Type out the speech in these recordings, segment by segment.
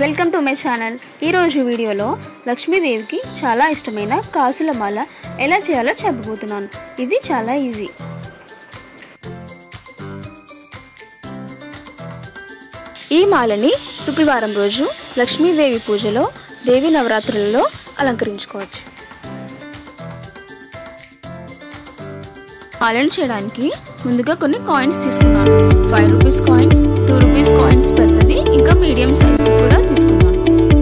welcome to my channel ఈరోజు వీడియోలో లక్ష్మీదేవికి చాలా ఇష్టమైన కాసుల మాల ఎలా చేయాలో చెప్పబోతున్నాను ఇది చాలా ఈజీ ఈ మాలని శుక్రవారం రోజు లక్ష్మీదేవి పూజలో దేవి నవరాత్రులలో అలంకరించుకోవచ్చు మాలను చేయడానికి ముందుగా కొన్ని కాయిన్స్ తీసుకున్నాను five rupees coins two rupees coins పెద్దవి ఇంకా మీడియం సైజ్ కూడా తీసుకున్నాను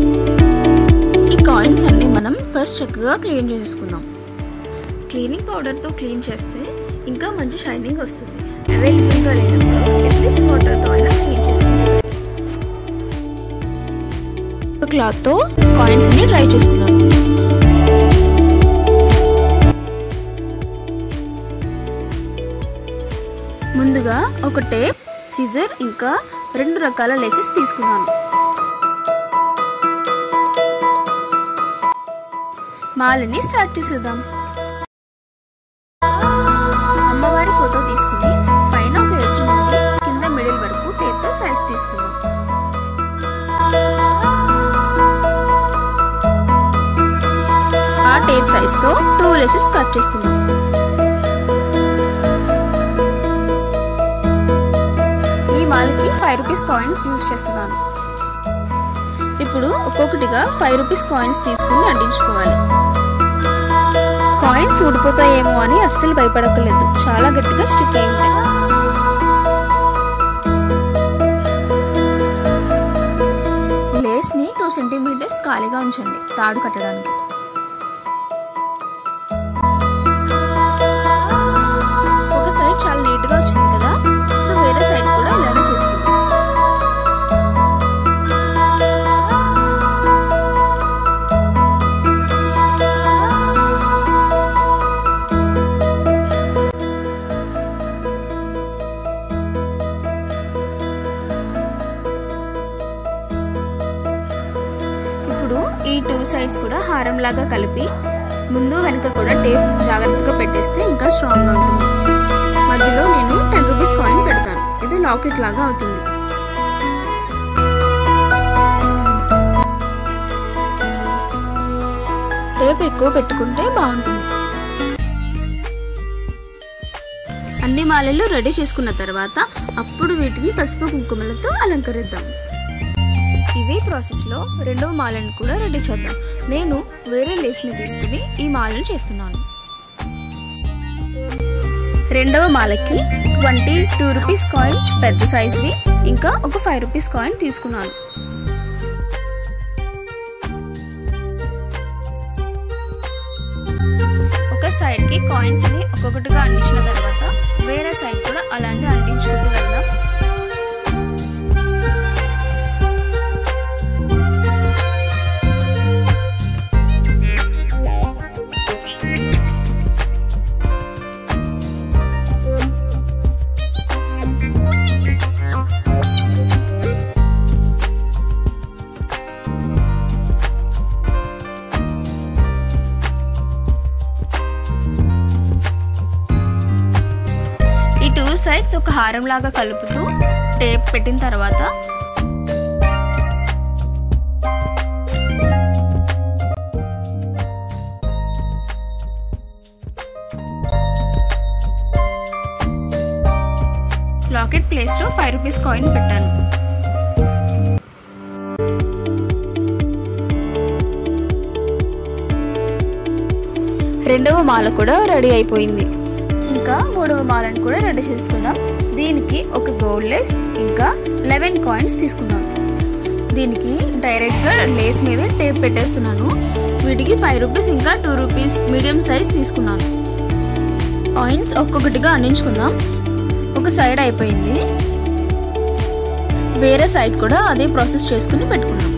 ఈ కాయిన్స్ అన్ని మనం ఫస్ట్ చక్కగా క్లీన్ చేసుకుందాం క్లీనింగ్ పౌడర్తో క్లీన్ చేస్తే ఇంకా మంచి షైనింగ్ వస్తుంది అవైలబుల్గా లేనప్పుడు అట్లీస్ట్ వాటర్తో అయినా క్లీన్ చేసుకుంటాం క్లాత్తో కాయిన్స్ అన్ని డ్రై చేసుకున్నాను ముందుగా ఒక టేప్ సిజర్ ఇంకా రెండు రకాల లేసెస్ తీసుకున్నాను మాలని స్టార్ట్ చేసేద్దాం అమ్మవారి ఫోటో తీసుకుని పైన ఒక ఎడ్జ్ నుండి కింద మిడిల్ వరకు టేప్తో సైజ్ తీసుకుందాం ఆ టేప్ సైజ్తో టూ లేసెస్ కట్ చేసుకుందాం ఈ మాలకి ఫైవ్ రూపీస్ కాయిన్స్ యూజ్ చేస్తున్నాను ఇప్పుడు ఒక్కొక్కటిగా ఫైవ్ రూపీస్ కాయిన్స్ తీసుకుని అంటించుకోవాలి కాయిన్స్ ఊడిపోతాయేమో అని అస్సలు భయపడక్కర్లేదు చాలా గట్టిగా స్టిక్ అయి ఉంటాయి లేస్ని టూ సెంటీమీటర్స్ ఖాళీగా ఉంచండి తాడు కట్టడానికి ఒక సైడ్ చాలా నీట్గా వచ్చింది కదా సో వేరే సైడ్ కూడా ఇలానే చేసుకుందాం ఇప్పుడు ఈ టూ సైడ్స్ కూడా హారం లాగా కలిపి ముందు వెనక కూడా టేప్ జాగ్రత్తగా పెట్టేస్తే ఇంకా స్ట్రాంగ్గా ఉంటుంది మధ్యలో నేను టెన్ రూపీస్ కాయిన్ పెడతాను ఇది లాకెట్ లాగా అవుతుంది టేప్ ఎక్కువ పెట్టుకుంటే బాగుంటుంది అన్ని మాలలు రెడీ చేసుకున్న తర్వాత అప్పుడు వీటిని పసుపు కుంకుమలతో అలంకరిద్దాం ఇదే ప్రాసెస్లో రెండవ మాలను కూడా రెడీ చేద్దాం నేను వేరే లేస్ని తీసుకుని ఈ మాలను చేస్తున్నాను రెండవ మాలకి ట్వంటీ టూ రూపీస్ కాయిన్స్ పెద్ద సైజ్వి ఇంకా ఒక ఫైవ్ రూపీస్ కాయిన్ తీసుకున్నాను ఒక సైడ్కి కాయిన్స్ అని ఒక్కొక్కటిగా అందించిన తర్వాత వేరే సైడ్ కూడా అలాంటి అంటించుకుంటూ వెళ్దాం ఈ టూ సైడ్స్ ఒక హారం లాగా కలుపుతూ టేప్ పెట్టిన తర్వాత లాకెట్ ప్లేస్లో ఫైవ్ రూపీస్ కాయిన్ పెట్టాను రెండవ మాల కూడా రెడీ అయిపోయింది ఇంకా మూడవ మాలను కూడా రెడీ చేసుకుందాం దీనికి ఒక గోల్డ్ లేస్ ఇంకా లెవెన్ కాయిన్స్ తీసుకుందాం దీనికి డైరెక్ట్గా లేస్ మీద టేప్ పెట్టేస్తున్నాను వీటికి ఫైవ్ రూపీస్ ఇంకా టూ రూపీస్ మీడియం సైజ్ తీసుకున్నాను కాయిన్స్ ఒక్కొక్కటిగా అందించుకుందాం ఒక సైడ్ అయిపోయింది వేరే సైడ్ కూడా అదే ప్రాసెస్ చేసుకుని పెట్టుకుందాం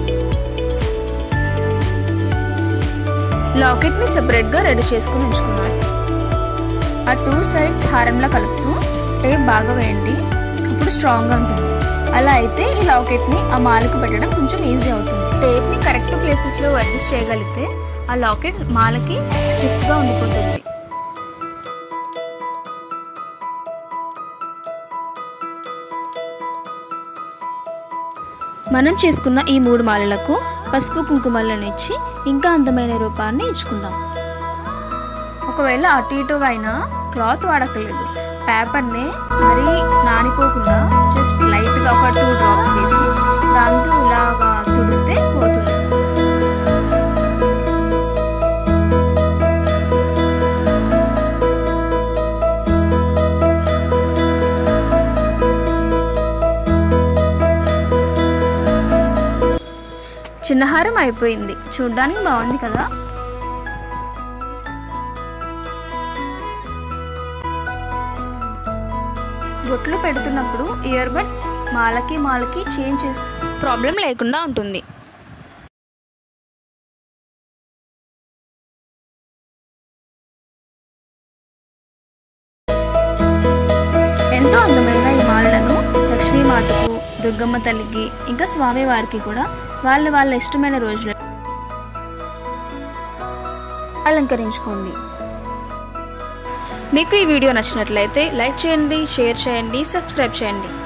లాకెట్ని సెపరేట్గా రెడీ చేసుకుని ఉంచుకున్నాను ఆ టూ సైడ్స్ హారంలా కలుపుతూ టేప్ బాగా వేయండి అప్పుడు స్ట్రాంగ్గా ఉంటుంది అలా అయితే ఈ లాకెట్ని ఆ మాలకు పెట్టడం కొంచెం ఈజీ అవుతుంది టేప్ని కరెక్ట్ ప్లేసెస్లో అడ్జస్ట్ చేయగలిగితే ఆ లాకెట్ మాలకి స్టిఫ్గా ఉండిపోతుంది మనం చేసుకున్న ఈ మూడు మాలలకు పసుపు కుంకుమలను ఇచ్చి ఇంకా అందమైన రూపాన్ని ఇచ్చుకుందాం ఒకవేళ అటు ఇటుగా అయినా క్లాత్ వాడక్కర్లేదు పేపర్ని మరీ నానిపోకుండా జస్ట్ లైట్గా ఒక టూ డ్రాప్స్ వేసి దాంతో ఇలాగా తుడిస్తే పోతుంది చిన్నహారం అయిపోయింది చూడ్డానికి బాగుంది కదా బొట్లు పెడుతున్నప్పుడు ఇయర్ బడ్స్ మాలకి మాలకి చేంజ్ చేస్తూ ప్రాబ్లం లేకుండా ఉంటుంది ఎంతో అందమైన ఈ మాలలను లక్ష్మీమాతకు దుర్గమ్మ తల్లికి ఇంకా స్వామివారికి కూడా వాళ్ళ వాళ్ళ ఇష్టమైన రోజులు అలంకరించుకోండి మీకు ఈ వీడియో నచ్చినట్లయితే లైక్ చేయండి షేర్ చేయండి సబ్స్క్రైబ్ చేయండి